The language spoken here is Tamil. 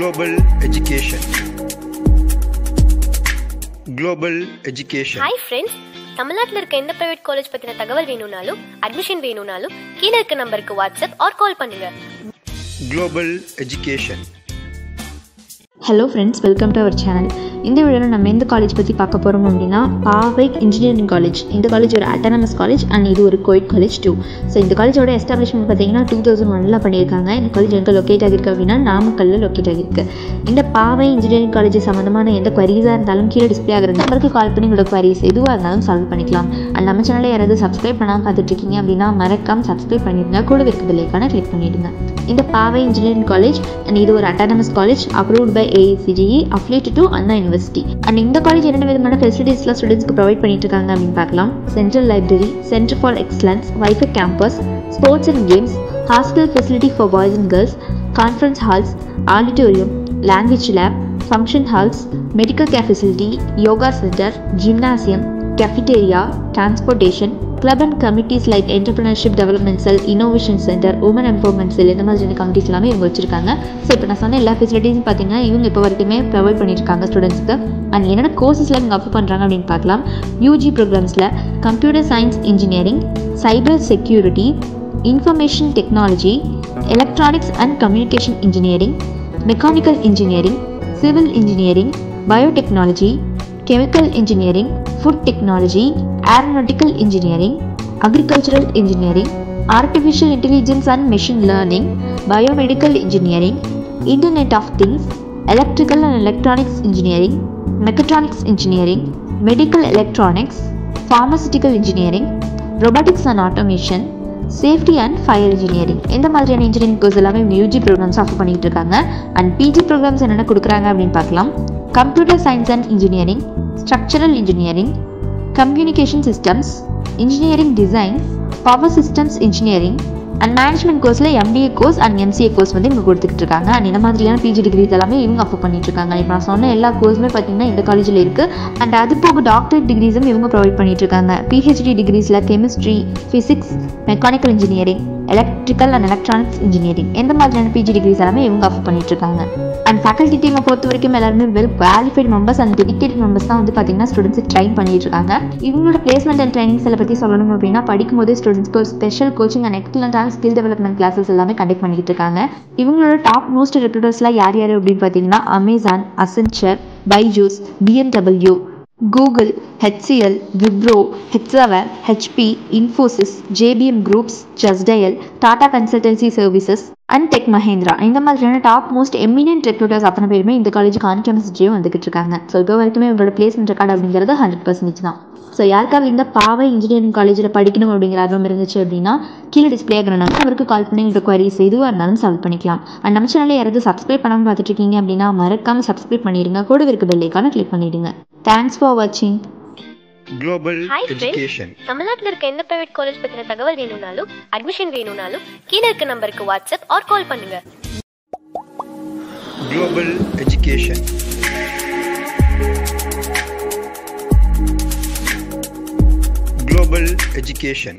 Global Education. Global Education. Hi friends தமிழ்நாட்டில் இருக்க எந்த பிரைவேட் காலேஜ் பற்றின தகவல் வேணும்னாலும் அட்மிஷன் வேணும்னாலும் கீழே இருக்க நம்பருக்கு வாட்ஸ்அப் ஆர் கால் பண்ணுங்க Global Education. Hello friends welcome to our channel இந்த வீடியோவில் நம்ம எந்த காலேஜ் பற்றி பார்க்க போகிறோம் அப்படின்னா பாவை இன்ஜினியரிங் காலேஜ் இந்த காலேஜ் ஒரு அட்டானமஸ் காலேஜ் அண்ட் இது ஒரு கோயிட் காலேஜ் டூ ஸோ இந்த காலேஜோட எஸ்டாப்ளிஷ்மெண்ட் பார்த்தீங்கன்னா டூ தௌசண்ட் ஒனில் பண்ணியிருக்காங்க இந்த காலேஜ் எங்கே லொக்கேட் ஆகிருக்கு அப்படின்னா நாமக்கல்லில் லொக்கேட் ஆகிருக்கு இந்த பாவை இன்ஜினியரிங் காலேஜ் சம்மந்தமான எந்த குவரிஸாக இருந்தாலும் கீழே டிஸ்பிளே ஆகிற நம்பருக்கு கால் பண்ணி உங்களோட குவரிஸ் எதுவாக இருந்தாலும் சால்வ் பண்ணிக்கலாம் அண்ட் நம்ம சேனலை யாராவது சப்ஸ்கிரைப் பண்ணாமல் பார்த்துட்டு இருக்கீங்க அப்படின்னா மறக்காம சப்ஸ்கிரைப் பண்ணிடுங்க கூட இருக்க பில்லைக்கான கிளிக் பண்ணிடுங்க இந்த பாவை இன்ஜினியரிங் காலேஜ் அண்ட் இது ஒரு autonomous college approved by AICTE affiliated to Anna university and இந்த காலேஜ் என்னென்ன விதமான ஃபெசிலிட்டிஸ்லாம் ஸ்டூடெண்ட்ஸ்க்கு ப்ரொவைட் பண்ணிட்டு இருக்காங்க அப்படின்னு பார்க்கலாம் central library centre for excellence wifi campus sports and games hostel facility for boys and girls conference halls auditorium language lab function halls medical care facility yoga centre gymnasium cafeteria, transportation, club and committees like entrepreneurship development cell, innovation center, women empowerment cell இந்த மாதிரியான கமிட்டிஸ் எல்லாமே இவங்க வச்சிருக்காங்க ஸோ இப்போ நான் சொன்ன எல்லா ஃபெசிலிட்டிஸும் பார்த்தீங்கன்னா இவங்க இப்போ வரைக்குமே ப்ரொவைட் பண்ணியிருக்காங்க ஸ்டூடெண்ட்ஸ்க்கு அண்ட் என்னென்ன கோர்சஸ்லாம் இவங்க அப்ரூவ் பண்ணுறாங்க அப்படின்னு பார்க்கலாம் யூஜி ப்ரோக்ராம்ஸில் computer science engineering cyber security information technology electronics and communication engineering mechanical engineering civil engineering biotechnology chemical engineering, food technology, aeronautical engineering, agricultural engineering, artificial intelligence and machine learning, biomedical engineering, Internet of Things, electrical and electronics engineering, mechatronics engineering, medical electronics, pharmaceutical engineering, robotics and automation, safety and fire engineering இந்த மாதிரியான இன்ஜினியரிங் கோர்ஸ் எல்லாமே இவங்க யூஜி ப்ரோக்ராம்ஸ் ஆஃபர் பண்ணிட்டு இருக்காங்க அண்ட் பிஜி ப்ரோக்ராம்ஸ் என்னென்ன கொடுக்குறாங்க அப்படின்னு பார்க்கலாம் computer science and engineering structural engineering communication systems engineering design power systems engineering and management கோர்ஸில் MBA course and MCA course வந்து இவங்க கொடுத்துட்டு இருக்காங்க அண்ட் இந்த மாதிரியான பிஜி டிகிரிஸ் எல்லாமே இவங்க ஆஃபர் பண்ணிட்டு இருக்காங்க இப்போ நான் சொன்ன எல்லா கோர்ஸுமே பார்த்தீங்கன்னா இந்த காலேஜில் இருக்குது அண்ட் அது போக டாக்டர் டிகிரிஸும் இவங்க ப்ரொவைட் பண்ணிட்டு இருக்காங்க பிஹெச்டி டிகிரிஸில் chemistry physics mechanical engineering electrical and electronics engineering இந்த மாதிரியான பிஜி டிகிரிஸ் எல்லாமே இவங்க ஆஃபர் பண்ணிட்டு இருக்காங்க அண்ட் ஃபேக்கல்டி டீமை பொறுத்த வரைக்கும் எல்லாருமே well qualified members and dedicate members தான் வந்து பார்த்தீங்கன்னா ஸ்டூடெண்ட்ஸ் ட்ரைன் பண்ணிட்டு இருக்காங்க இவங்களோட பிளேஸ்மெண்ட் அண்ட் ட்ரைனிங்ஸ் எல்லாம் பற்றி சொல்லணும் அப்படின்னா படிக்கும் போதே ஸ்டூடெண்ட்ஸ்க்கு ஒரு ஸ்பெஷல் கோச்சிங் அண்ட் எக்ஸலண்டான ஸ்கில் டெவலப்மெண்ட் கிளாஸஸ் எல்லாமே கண்டக்ட் பண்ணிட்டு இருக்காங்க இவங்களோட டாப் மோஸ்ட் ரெக்ரூட்டர்ஸ்லாம் யார் யார் அப்படின்னு பார்த்தீங்கன்னா Amazon Accenture Byju's BMW Google HCL Wipro ஹெச்எவர் HP Infosys JBM groups Justdial Tata consultancy services and tech Mahindra இந்த மாதிரியான டாப் மோஸ்ட் எமினன்ட் ரெக்ரூட்டர்ஸ் அத்தனை பேருமே இந்த காலேஜுக்கு ஆன் கேம்பஸ்ஜே வந்துகிட்டு இருக்காங்க ஸோ இப்போ வரைக்குமே இவங்களோட பிளேஸ்மெண்ட் ரெக்கார்டு அப்படிங்கிறது ஹண்ட்ரட் பர்சன்டேஜ் தான் ஸோ யாருக்காவது இந்த பாவை இன்ஜினியரிங் காலேஜில் படிக்கணும் அப்படிங்கிற ஆர்வம் இருந்துச்சு அப்படின்னா கீழே டிஸ்பிளே ஆகிறனால அவருக்கு கால் பண்ணி உங்களோட குவரிஸ் எதுவாக இருந்தாலும் சால்வ் பண்ணிக்கலாம் அண்ட் நம்ம சேனலில் யாராவது சப்ஸ்கிரைப் பண்ணாமல் பார்த்துட்டு இருக்கீங்க அப்படின்னா மறக்காமல் சப்ஸ்கிரைப் பண்ணிடுங்க கூட இருக்க பெல்லைக்கான கிளிக் பண்ணிடுங்க தேங்க்ஸ் ஃபார் வாட்சிங் Global ஹாய் ஃப்ரெண்ட்ஸ் Education. தமிழ்நாட்டில் இருக்க எந்த பிரைவேட் காலேஜ் பற்றின தகவல் வேணும்னாலும் அட்மிஷன் வேணும்னாலும் கீழே இருக்க நம்பருக்கு வாட்ஸ்அப் ஆர் கால் பண்ணுங்க Global Education. Global Education.